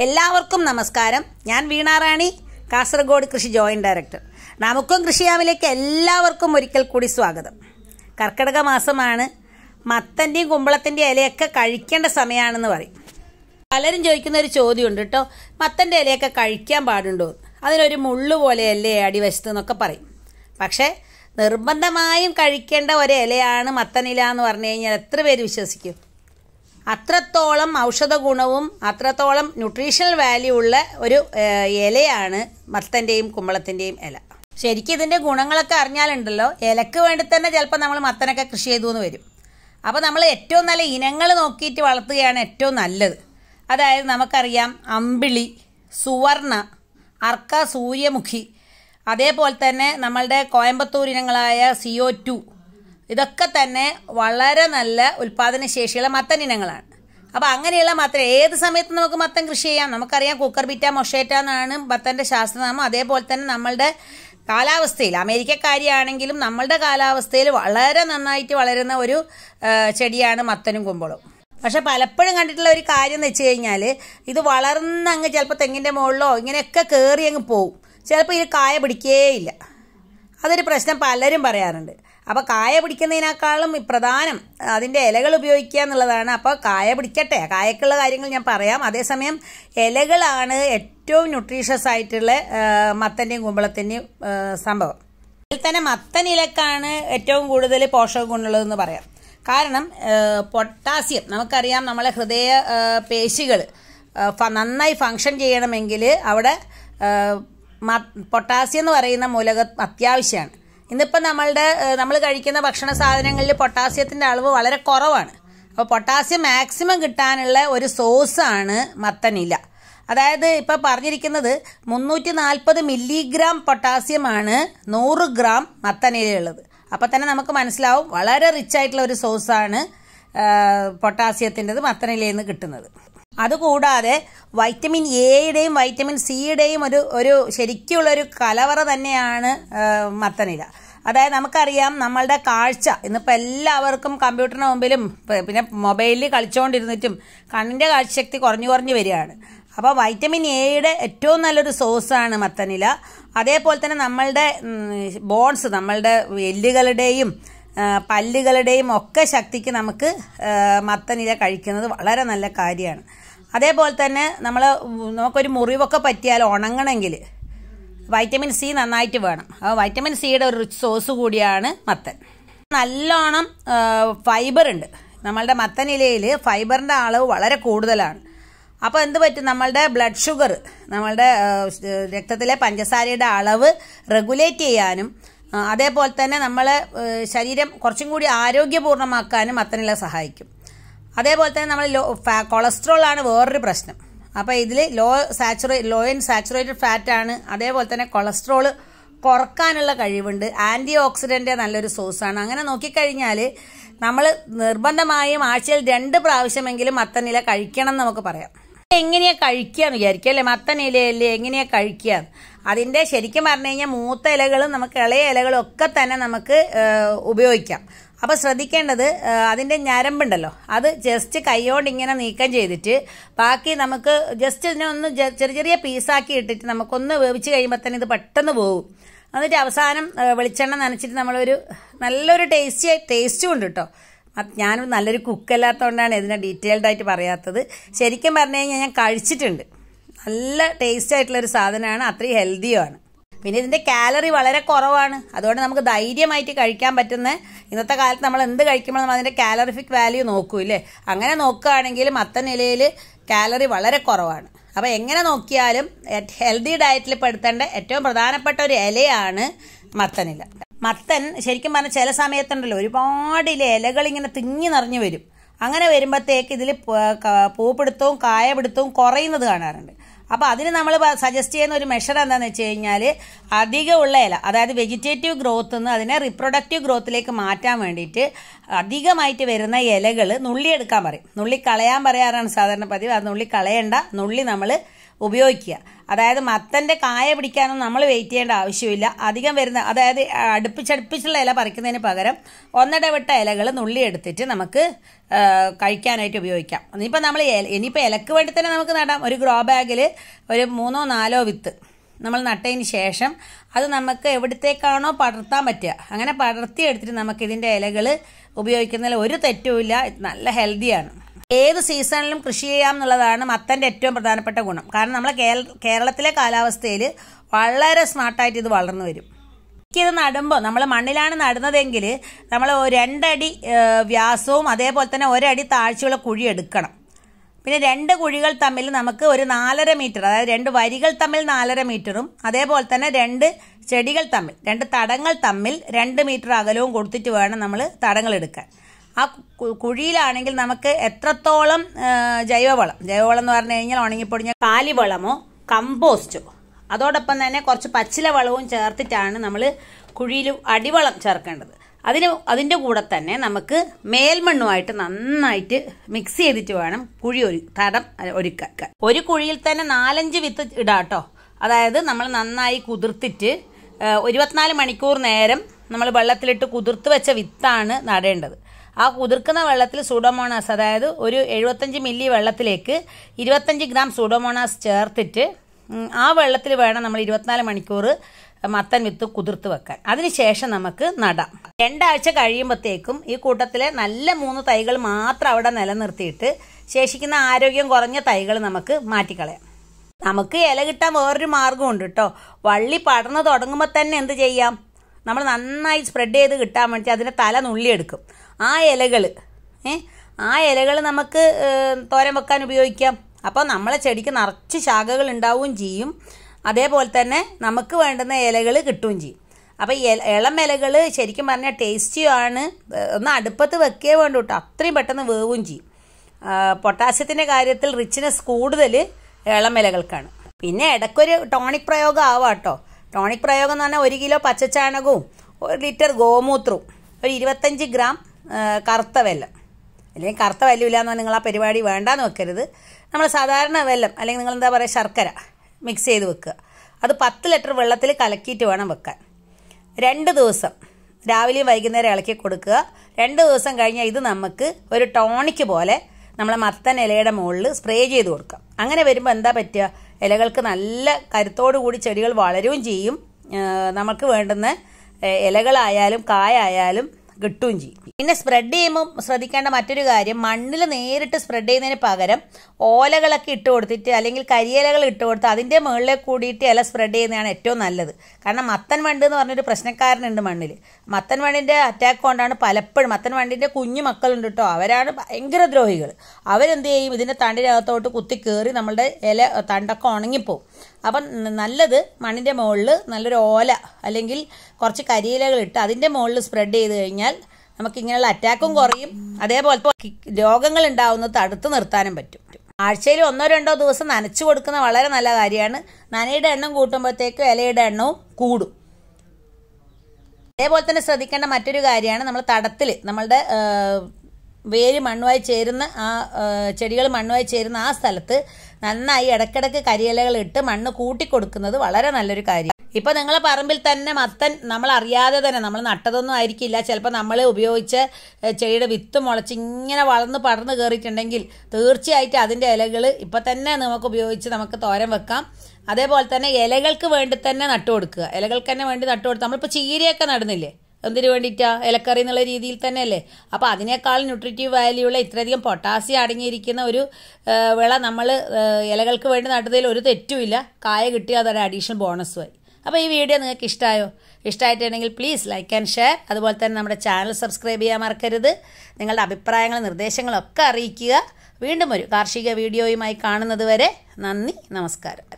എല്ലാവർക്കും നമസ്കാരം ഞാൻ വീണാറാണി കാസർഗോഡ് കൃഷി ജോയിന്റ് ഡയറക്ടർ നമുക്കും കൃഷിയാമിലേക്ക് എല്ലാവർക്കും ഒരിക്കൽ കൂടി സ്വാഗതം കർക്കിടക മാസമാണ് മത്തൻ്റെയും കുമ്പളത്തിൻ്റെയും ഇലയൊക്കെ കഴിക്കേണ്ട സമയമാണെന്ന് പറയും പലരും ചോദിക്കുന്ന ഒരു ചോദ്യമുണ്ട് കേട്ടോ മത്തൻ്റെ ഇലയൊക്കെ കഴിക്കാൻ പാടുണ്ടോ അതിനൊരു മുള്ളു പോലെയല്ലേ അടിവശത്ത് എന്നൊക്കെ പറയും പക്ഷേ നിർബന്ധമായും കഴിക്കേണ്ട ഒരു ഇലയാണ് മത്തനില എന്ന് പറഞ്ഞു കഴിഞ്ഞാൽ എത്ര പേര് വിശ്വസിക്കും അത്രത്തോളം ഔഷധ ഗുണവും അത്രത്തോളം ന്യൂട്രീഷണൽ വാല്യൂ ഉള്ള ഒരു ഏഹ്, ഇലയാണ് മത്തൻ്റെയും കുമ്പളത്തിൻ്റെയും ഇല ശരിക്കും ഇതിൻ്റെ ഗുണങ്ങളൊക്കെ അറിഞ്ഞാലുണ്ടല്ലോ ഇലക്ക് വേണ്ടി തന്നെ ചിലപ്പോൾ നമ്മൾ മത്തനൊക്കെ കൃഷി ചെയ്തു എന്ന് വരും അപ്പോൾ നമ്മൾ ഏറ്റവും നല്ല ഇനങ്ങൾ നോക്കിയിട്ട് വളർത്തുകയാണ് ഏറ്റവും നല്ലത് അതായത് നമുക്കറിയാം അമ്പിളി സുവർണ അർക്ക സൂര്യമുഖി അതേപോലെ തന്നെ നമ്മളുടെ കോയമ്പത്തൂർ ഇനങ്ങളായ സിഒ ടു ഇതൊക്കെ തന്നെ വളരെ നല്ല ഉൽപാദന ശേഷിയുള്ള മത്തൻ ഇനങ്ങളാണ് അപ്പോൾ അങ്ങനെയുള്ള മത്തൻ ഏത് സമയത്ത് നമുക്ക് മത്തൻ കൃഷി ചെയ്യാം നമുക്കറിയാം കുക്കർ ബിറ്റ മൊഷേറ്റ എന്നാണ് മത്തൻ്റെ ശാസ്ത്രനാമം അതേപോലെ തന്നെ നമ്മളുടെ കാലാവസ്ഥയിൽ അമേരിക്കക്കാരിയാണെങ്കിലും നമ്മളുടെ കാലാവസ്ഥയിൽ വളരെ നന്നായിട്ട് വളരുന്ന ഒരു ആ, ചെടിയാണ് മത്തനും കുമ്പളവും പക്ഷെ പലപ്പോഴും കണ്ടിട്ടുള്ള ഒരു കാര്യം എന്ന് വെച്ച് കഴിഞ്ഞാൽ ഇത് വളർന്ന് അങ്ങ് ചിലപ്പോൾ തെങ്ങിൻ്റെ മുകളിലോ ഇങ്ങനെയൊക്കെ കയറി അങ്ങ് പോവും ചിലപ്പോൾ ഇത് കായ പിടിക്കേയില്ല അതൊരു പ്രശ്നം പലരും പറയാറുണ്ട് അപ്പോൾ കായ പിടിക്കുന്നതിനേക്കാളും ഈ പ്രധാനം അതിൻ്റെ ഇലകൾ ഉപയോഗിക്കുക എന്നുള്ളതാണ് അപ്പോൾ കായ പിടിക്കട്ടെ കായക്കുള്ള കാര്യങ്ങൾ ഞാൻ പറയാം അതേസമയം ഇലകളാണ് ഏറ്റവും ന്യൂട്രീഷ്യസ് ആയിട്ടുള്ള ആ, മത്തൻ്റെയും കുമ്പളത്തിൻ്റെയും ആ, സംഭവം ഇതിൽ തന്നെ മത്തൻ ഇലക്കാണ് ഏറ്റവും കൂടുതൽ പോഷക ഗുണമുള്ളതെന്ന് പറയാം കാരണം ആ, പൊട്ടാസ്യം നമുക്കറിയാം നമ്മളെ ഹൃദയ പേശികൾ നന്നായി ഫങ്ഷൻ ചെയ്യണമെങ്കിൽ അവിടെ ആ, മ- പൊട്ടാസ്യം എന്ന് പറയുന്ന മൂലകം അത്യാവശ്യമാണ് ഇന്നിപ്പം നമ്മളുടെ നമ്മൾ കഴിക്കുന്ന ഭക്ഷണ സാധനങ്ങളിൽ പൊട്ടാസ്യത്തിൻ്റെ അളവ് വളരെ കുറവാണ് അപ്പോൾ പൊട്ടാസ്യം മാക്സിമം കിട്ടാനുള്ള ഒരു സോഴ്സാണ് മത്തനില അതായത് ഇപ്പം പറഞ്ഞിരിക്കുന്നത് മുന്നൂറ്റി നാൽപ്പത് മില്ലിഗ്രാം പൊട്ടാസ്യമാണ് നൂറ് ഗ്രാം മത്തനിലയുള്ളത് അപ്പം തന്നെ നമുക്ക് മനസ്സിലാവും വളരെ റിച്ച് ആയിട്ടുള്ള ഒരു സോഴ്സാണ് പൊട്ടാസ്യത്തിൻ്റെത് മത്തനിലയിൽ നിന്ന് കിട്ടുന്നത് അതുകൂടാതെ വൈറ്റമിൻ എയുടെയും വൈറ്റമിൻ സിയുടെയും ഒരു ഒരു ശരിക്കുള്ള ഒരു കലവറ തന്നെയാണ് ആ, മത്തനില അതായത് നമുക്കറിയാം നമ്മളുടെ കാഴ്ച ഇന്നിപ്പോൾ എല്ലാവർക്കും കമ്പ്യൂട്ടറിന് മുമ്പിലും പ- പിന്നെ മൊബൈലിൽ കളിച്ചുകൊണ്ടിരുന്നിട്ടും കണ്ണിൻ്റെ കാഴ്ചശക്തി കുറഞ്ഞു കുറഞ്ഞു വരികയാണ് അപ്പോൾ വൈറ്റമിൻ എയുടെ ഏറ്റവും നല്ലൊരു സോഴ്സാണ് മത്തനില അതേപോലെ തന്നെ നമ്മളുടെ ബോൺസ് നമ്മളുടെ എല്ലുകളുടെയും ആ, പല്ലുകളുടെയും ഒക്കെ ശക്തിക്ക് നമുക്ക് ആ, മത്തനില കഴിക്കുന്നത് വളരെ നല്ല കാര്യമാണ് അതേപോലെ തന്നെ നമ്മൾ നമുക്കൊരു മുറിവൊക്കെ പറ്റിയാൽ ഉണങ്ങണമെങ്കിൽ വൈറ്റമിൻ സി നന്നായിട്ട് വേണം ആ വൈറ്റമിൻ സിയുടെ ഒരു റിച്ച് സോഴ്സ് കൂടിയാണ് മത്തൻ നല്ലോണം ഫൈബർ ഉണ്ട് നമ്മളുടെ മത്തനിലയിൽ ഫൈബറിൻ്റെ അളവ് വളരെ കൂടുതലാണ് അപ്പോൾ എന്ത് പറ്റും നമ്മളുടെ ബ്ലഡ് ഷുഗർ നമ്മളുടെ ആ, രക്തത്തിലെ പഞ്ചസാരയുടെ അളവ് റെഗുലേറ്റ് ചെയ്യാനും ആ, അതേപോലെ തന്നെ നമ്മളെ ആ, ശരീരം കുറച്ചും കൂടി ആരോഗ്യപൂർണ്ണമാക്കാനും മത്തനില സഹായിക്കും അതേപോലെ തന്നെ നമ്മൾ ലോ ഫാ- കൊളസ്ട്രോൾ ആണ് വേറൊരു പ്രശ്നം അപ്പോൾ ഇതിൽ ലോ സാച്ചുറേ ലോ ഇൻ സാച്ചുറേറ്റഡ് ഫാറ്റ് ആണ് അതേപോലെ തന്നെ കൊളസ്ട്രോൾ കുറക്കാനുള്ള കഴിവുണ്ട് ആൻറ്റി ഓക്സിഡൻ്റ് നല്ലൊരു സോഴ്സാണ് അങ്ങനെ നോക്കിക്കഴിഞ്ഞാൽ നമ്മൾ നിർബന്ധമായും ആഴ്ചയിൽ രണ്ട് പ്രാവശ്യമെങ്കിലും മത്തനില കഴിക്കണം എന്ന് നമുക്ക് പറയാം എങ്ങനെയാ കഴിക്കുക എന്ന് വിചാരിക്കും അല്ലേ മത്തൻ ഇലയല്ലേ എങ്ങനെയാ കഴിക്കുക അതിൻ്റെ ശരിക്കും പറഞ്ഞു കഴിഞ്ഞാൽ മൂത്ത ഇലകളും നമുക്ക് ഇളയ ഇലകളും ഒക്കെ തന്നെ നമുക്ക് ആ, ഉപയോഗിക്കാം അപ്പോൾ ശ്രദ്ധിക്കേണ്ടത് ആ, അതിൻ്റെ ഞരമ്പുണ്ടല്ലോ അത് ജസ്റ്റ് കൈകൊണ്ട് ഇങ്ങനെ നീക്കം ചെയ്തിട്ട് ബാക്കി നമുക്ക് ജസ്റ്റ് ഇതിനെ ഒന്ന് ജ- ചെറിയ ചെറിയ പീസാക്കി ഇട്ടിട്ട് നമുക്കൊന്ന് വേവിച്ച് കഴിയുമ്പോൾ തന്നെ ഇത് പെട്ടെന്ന് പോകും എന്നിട്ട് അവസാനം ആ, വെളിച്ചെണ്ണ നനച്ചിട്ട് നമ്മളൊരു നല്ലൊരു ടേസ്റ്റി ടേസ്റ്റും ഉണ്ട് കേട്ടോ അത് ഞാനും നല്ലൊരു കുക്കല്ലാത്തതുകൊണ്ടാണ് ഇതിനെ ഡീറ്റെയിൽഡ് ആയിട്ട് പറയാത്തത് ശരിക്കും പറഞ്ഞു കഴിഞ്ഞാൽ ഞാൻ കഴിച്ചിട്ടുണ്ട് നല്ല ടേസ്റ്റ് ആയിട്ടുള്ള ഒരു സാധനമാണ് അത്രയും ഹെൽത്തിയുമാണ് പിന്നെ ഇതിൻ്റെ കാലറി വളരെ കുറവാണ് അതുകൊണ്ട് നമുക്ക് ധൈര്യമായിട്ട് കഴിക്കാൻ പറ്റുന്ന ഇന്നത്തെ കാലത്ത് നമ്മൾ എന്ത് കഴിക്കുമ്പോൾ നമ്മൾ അതിൻ്റെ കാലറിഫിക് വാല്യൂ നോക്കൂല്ലേ അങ്ങനെ നോക്കുകയാണെങ്കിൽ മത്തൻ ഇലയിൽ കാലറി വളരെ കുറവാണ് അപ്പോൾ എങ്ങനെ നോക്കിയാലും ഹെൽത്തി ഡയറ്റിൽ പെടുത്തേണ്ട ഏറ്റവും പ്രധാനപ്പെട്ട ഒരു ഇലയാണ് മത്തനില മത്തൻ ശരിക്കും പറഞ്ഞാൽ ചില സമയത്തുണ്ടല്ലോ ഒരുപാട് ഇല ഇലകൾ ഇങ്ങനെ തിങ്ങി നിറഞ്ഞു വരും അങ്ങനെ വരുമ്പോഴത്തേക്ക് ഇതിൽ പൂപ്പിടുത്തവും കായപിടുത്തവും കുറയുന്നത് കാണാറുണ്ട് അപ്പോൾ അതിന് നമ്മൾ സജസ്റ്റ് ചെയ്യുന്ന ഒരു മെഷർ എന്താണെന്ന് വെച്ച് കഴിഞ്ഞാൽ അധികമുള്ള ഇല അതായത് വെജിറ്റേറ്റീവ് ഗ്രോത്ത് നിന്ന് അതിനെ റിപ്രൊഡക്റ്റീവ് ഗ്രോത്തിലേക്ക് മാറ്റാൻ വേണ്ടിയിട്ട് അധികമായിട്ട് വരുന്ന ഇലകൾ നുള്ളിയെടുക്കാൻ പറയും നുള്ളി കളയാൻ പറയാറാണ് സാധാരണ പതിവ് അത് നുള്ളി കളയണ്ട നുള്ളി നമ്മൾ ഉപയോഗിക്കുക അതായത് മത്തൻ്റെ കായ പിടിക്കാനൊന്നും നമ്മൾ വെയിറ്റ് ചെയ്യേണ്ട ആവശ്യമില്ല അധികം വരുന്ന അതായത് അടുപ്പിച്ചടുപ്പിച്ചുള്ള ഇല പറിക്കുന്നതിന് പകരം ഒന്നിടവിട്ട ഇലകൾ നുള്ളി എടുത്തിട്ട് നമുക്ക് ആ, കഴിക്കാനായിട്ട് ഉപയോഗിക്കാം ഇനിയിപ്പോൾ നമ്മൾ ഇനിയിപ്പോൾ ഇലക്ക് വേണ്ടി തന്നെ നമുക്ക് നടാം ഒരു ഗ്രോ ബാഗിൽ ഒരു മൂന്നോ നാലോ വിത്ത് നമ്മൾ നട്ടതിന് ശേഷം അത് നമുക്ക് എവിടത്തേക്കാണോ പടർത്താൻ പറ്റുക അങ്ങനെ പടർത്തി എടുത്തിട്ട് നമുക്ക് ഇതിൻ്റെ ഇലകൾ ഉപയോഗിക്കുന്നതിൽ ഒരു തെറ്റുമില്ല ഇത് നല്ല ഹെൽത്തിയാണ് ഏത് സീസണിലും കൃഷി ചെയ്യാം എന്നുള്ളതാണ് മത്തൻ്റെ ഏറ്റവും പ്രധാനപ്പെട്ട ഗുണം കാരണം നമ്മളെ കേരള കേരളത്തിലെ കാലാവസ്ഥയിൽ വളരെ സ്മാർട്ടായിട്ട് ഇത് വളർന്നു വരും ഇത് നടുമ്പോൾ നമ്മൾ മണ്ണിലാണ് നടുന്നതെങ്കിൽ നമ്മൾ രണ്ടടി ഏഹ്, വ്യാസവും അതേപോലെ തന്നെ ഒരടി താഴ്ചയുള്ള കുഴി എടുക്കണം പിന്നെ രണ്ട് കുഴികൾ തമ്മിൽ നമുക്ക് ഒരു നാലര മീറ്റർ അതായത് രണ്ട് വരികൾ തമ്മിൽ നാലര മീറ്ററും അതേപോലെ തന്നെ രണ്ട് ചെടികൾ തമ്മിൽ രണ്ട് തടങ്ങൾ തമ്മിൽ രണ്ട് മീറ്റർ അകലവും കൊടുത്തിട്ട് വേണം നമ്മൾ തടങ്ങൾ എടുക്കാൻ ആ കു- കുഴിയിലാണെങ്കിൽ നമുക്ക് എത്രത്തോളം ആ, ജൈവവളം ജൈവവളം എന്ന് പറഞ്ഞു കഴിഞ്ഞാൽ ഉണങ്ങിപ്പൊടിഞ്ഞ കാലിവളമോ കമ്പോസ്റ്റോ അതോടൊപ്പം തന്നെ കുറച്ച് പച്ചില വളവും ചേർത്തിട്ടാണ് നമ്മൾ കുഴിയിൽ അടിവളം ചേർക്കേണ്ടത് അതിന് അതിൻ്റെ കൂടെ തന്നെ നമുക്ക് മേൽമണ്ണുമായിട്ട് നന്നായിട്ട് മിക്സ് ചെയ്തിട്ട് വേണം കുഴി ഒരു തടം ഒരുക്കാൻ ഒരു കുഴിയിൽ തന്നെ നാലഞ്ച് വിത്ത് ഇടാം കേട്ടോ അതായത് നമ്മൾ നന്നായി കുതിർത്തിട്ട് ഏഹ്, ഇരുപത്തിനാല് മണിക്കൂർ നേരം നമ്മൾ വെള്ളത്തിലിട്ട് കുതിർത്ത് വെച്ച വിത്താണ് നടേണ്ടത് ആ കുതിർക്കുന്ന വെള്ളത്തിൽ സൂഡോമോണാസ് അതായത് ഒരു എഴുപത്തഞ്ച് മില്ലി വെള്ളത്തിലേക്ക് ഇരുപത്തഞ്ച് ഗ്രാം സൂഡോമോണാസ് ചേർത്തിട്ട് ഉം, ആ വെള്ളത്തിൽ വേണം നമ്മൾ ഇരുപത്തിനാല് മണിക്കൂർ മത്തൻ വിത്ത് കുതിർത്ത് വെക്കാൻ അതിനുശേഷം നമുക്ക് നടാം രണ്ടാഴ്ച കഴിയുമ്പോഴത്തേക്കും ഈ കൂട്ടത്തിലെ നല്ല മൂന്ന് തൈകൾ മാത്രം അവിടെ നിലനിർത്തിയിട്ട് ശേഷിക്കുന്ന ആരോഗ്യം കുറഞ്ഞ തൈകൾ നമുക്ക് മാറ്റിക്കളയാം നമുക്ക് ഇല കിട്ടാൻ വേറൊരു മാർഗമുണ്ട് കേട്ടോ വള്ളി പടർന്ന് തുടങ്ങുമ്പോൾ തന്നെ എന്ത് ചെയ്യാം നമ്മൾ നന്നായി സ്പ്രെഡ് ചെയ്ത് കിട്ടാൻ വേണ്ടി അതിൻ്റെ തല നുള്ളിയെടുക്കും ആ ഇലകൾ ഏ ആ ഇലകൾ നമുക്ക് ഏ, തോരൻ വെക്കാൻ ഉപയോഗിക്കാം അപ്പോൾ നമ്മളെ ചെടിക്ക് നിറച്ച് ശാഖകൾ ഉണ്ടാവുകയും ചെയ്യും അതേപോലെ തന്നെ നമുക്ക് വേണ്ടുന്ന ഇലകൾ കിട്ടുകയും ചെയ്യും അപ്പോൾ ഈ ഇല- ഇളം ഇലകൾ ശരിക്കും പറഞ്ഞാൽ ടേസ്റ്റിയാണ് ഒന്ന് അടുപ്പത്ത് വെക്കേ വേണ്ടൂ കേട്ടോ അത്രയും പെട്ടെന്ന് വേവുകയും ചെയ്യും പൊട്ടാസ്യത്തിൻ്റെ കാര്യത്തിൽ റിച്ച്നെസ് കൂടുതൽ ഇളം ഇലകൾക്കാണ് പിന്നെ ഇടയ്ക്കൊരു ടോണിക് പ്രയോഗം ആവാം കേട്ടോ ടോണിക് പ്രയോഗം എന്ന് പറഞ്ഞാൽ ഒരു കിലോ പച്ചച്ചാണകവും ഒരു ലിറ്റർ ഗോമൂത്രവും ഒരു ഇരുപത്തഞ്ച് ഗ്രാം ആ, കറുത്ത വെല്ലം അല്ലെങ്കിൽ കറുത്ത വെല്ലമില്ല എന്ന് നിങ്ങൾ ആ പരിപാടി വേണ്ടാന്ന് വെക്കരുത് നമ്മൾ സാധാരണ വെല്ലം അല്ലെങ്കിൽ നിങ്ങൾ എന്താ പറയുക ശർക്കര മിക്സ് ചെയ്ത് വെക്കുക അത് പത്ത് ലിറ്റർ വെള്ളത്തിൽ കലക്കിയിട്ട് വേണം വെക്കാൻ രണ്ട് ദിവസം രാവിലെയും വൈകുന്നേരം ഇളക്കി കൊടുക്കുക രണ്ട് ദിവസം കഴിഞ്ഞാൽ ഇത് നമുക്ക് ഒരു ടോണിക്ക് പോലെ നമ്മളെ മത്തൻ ഇലയുടെ മുകളിൽ സ്പ്രേ ചെയ്ത് കൊടുക്കാം അങ്ങനെ വരുമ്പോൾ എന്താ പറ്റുക ഇലകൾക്ക് നല്ല കരുത്തോടു കൂടി ചെടികൾ വളരുകയും ചെയ്യും ആ, നമുക്ക് വേണ്ടുന്ന ഏ, ഇലകളായാലും കായായാലും കിട്ടുകയും ചെയ്യും പിന്നെ സ്പ്രെഡ് ചെയ്യുമ്പോൾ ശ്രദ്ധിക്കേണ്ട മറ്റൊരു കാര്യം മണ്ണിൽ നേരിട്ട് സ്പ്രെഡ് ചെയ്യുന്നതിന് പകരം ഓലകളൊക്കെ ഇട്ട് കൊടുത്തിട്ട് അല്ലെങ്കിൽ കരിയിലകൾ ഇട്ട് കൊടുത്ത് അതിൻ്റെ മുകളിലേക്ക് കൂടിയിട്ട് ഇല സ്പ്രെഡ് ചെയ്യുന്നതാണ് ഏറ്റവും നല്ലത് കാരണം മത്തൻ വണ്ട് എന്ന് പറഞ്ഞൊരു പ്രശ്നക്കാരനുണ്ട് മണ്ണിൽ മത്തൻ വണ്ടിൻ്റെ അറ്റാക്ക് കൊണ്ടാണ് പലപ്പോഴും മത്തൻ വണ്ടിൻ്റെ കുഞ്ഞു മക്കളുണ്ട് കേട്ടോ അവരാണ് ഭയങ്കര ദ്രോഹികൾ അവരെന്ത് ചെയ്യും ഇതിൻ്റെ തണ്ടിനകത്തോട്ട് കുത്തി കയറി നമ്മളുടെ ഇല തണ്ടൊക്കെ ഉണങ്ങിപ്പോവും അപ്പം ന- നല്ലത് മണ്ണിൻ്റെ മുകളിൽ നല്ലൊരു ഓല അല്ലെങ്കിൽ കുറച്ച് കരിയിലകൾ ഇട്ട് അതിൻ്റെ മുകളിൽ സ്പ്രെഡ് ചെയ്ത് കഴിഞ്ഞാൽ നമുക്ക് ഇങ്ങനെയുള്ള അറ്റാക്കും കുറയും അതേപോലെ രോഗങ്ങൾ ഉണ്ടാവുന്നത് തടുത്തു നിർത്താനും പറ്റും ആഴ്ചയിൽ ഒന്നോ രണ്ടോ ദിവസം നനച്ചു കൊടുക്കുന്ന വളരെ നല്ല കാര്യമാണ് നനയുടെ എണ്ണം കൂട്ടുമ്പോഴത്തേക്കും ഇലയുടെ എണ്ണവും കൂടും അതേപോലെ തന്നെ ശ്രദ്ധിക്കേണ്ട മറ്റൊരു കാര്യമാണ് നമ്മൾ തടത്തിൽ നമ്മളുടെ ആ, വേര് മണ്ണുമായി ചേരുന്ന ആ ചെടികൾ മണ്ണുമായി ചേരുന്ന ആ സ്ഥലത്ത് നന്നായി ഇടയ്ക്കിടയ്ക്ക് കരിയിലകൾ ഇട്ട് മണ്ണ് കൂട്ടിക്കൊടുക്കുന്നത് വളരെ നല്ലൊരു കാര്യം ഇപ്പൊ നിങ്ങളെ പറമ്പിൽ തന്നെ മത്തൻ നമ്മൾ അറിയാതെ തന്നെ നമ്മൾ നട്ടതൊന്നും ആയിരിക്കില്ല ചിലപ്പോൾ നമ്മൾ ഉപയോഗിച്ച ഏ, ചെടിയുടെ വിത്ത് മുളച്ച് ഇങ്ങനെ വളർന്ന് പടർന്ന് കയറിയിട്ടുണ്ടെങ്കിൽ തീർച്ചയായിട്ടും അതിൻ്റെ ഇലകൾ ഇപ്പം തന്നെ നമുക്ക് ഉപയോഗിച്ച് നമുക്ക് തോരൻ വെക്കാം അതേപോലെ തന്നെ ഇലകൾക്ക് വേണ്ടി തന്നെ നട്ടു കൊടുക്കുക ഇലകൾക്ക് തന്നെ വേണ്ടി നട്ടു കൊടുക്കുക നമ്മളിപ്പോൾ ചീരയൊക്കെ നടുന്നില്ലേ എന്തിനു വേണ്ടിയിട്ടാ ഇലക്കറി എന്നുള്ള രീതിയിൽ തന്നെയല്ലേ അപ്പോൾ അതിനേക്കാൾ ന്യൂട്രിറ്റീവ് വാല്യൂ ഉള്ള ഇത്രയധികം പൊട്ടാസ്യം അടങ്ങിയിരിക്കുന്ന ഒരു ആ, വിള നമ്മൾ ഇലകൾക്ക് വേണ്ടി നട്ടതിൽ ഒരു തെറ്റുമില്ല കായ കിട്ടിയാൽ അതൊരു അഡീഷണൽ ബോണസുമായി അപ്പോൾ ഈ വീഡിയോ നിങ്ങൾക്ക് ഇഷ്ടമായോ ഇഷ്ടമായിട്ടുണ്ടെങ്കിൽ പ്ലീസ് ലൈക്ക് ആൻഡ് ഷെയർ അതുപോലെ തന്നെ നമ്മുടെ ചാനൽ സബ്സ്ക്രൈബ് ചെയ്യാൻ മറക്കരുത് നിങ്ങളുടെ അഭിപ്രായങ്ങളും നിർദ്ദേശങ്ങളും ഒക്കെ അറിയിക്കുക വീണ്ടും ഒരു കാർഷിക വീഡിയോയുമായി കാണുന്നത് വരെ നന്ദി നമസ്കാരം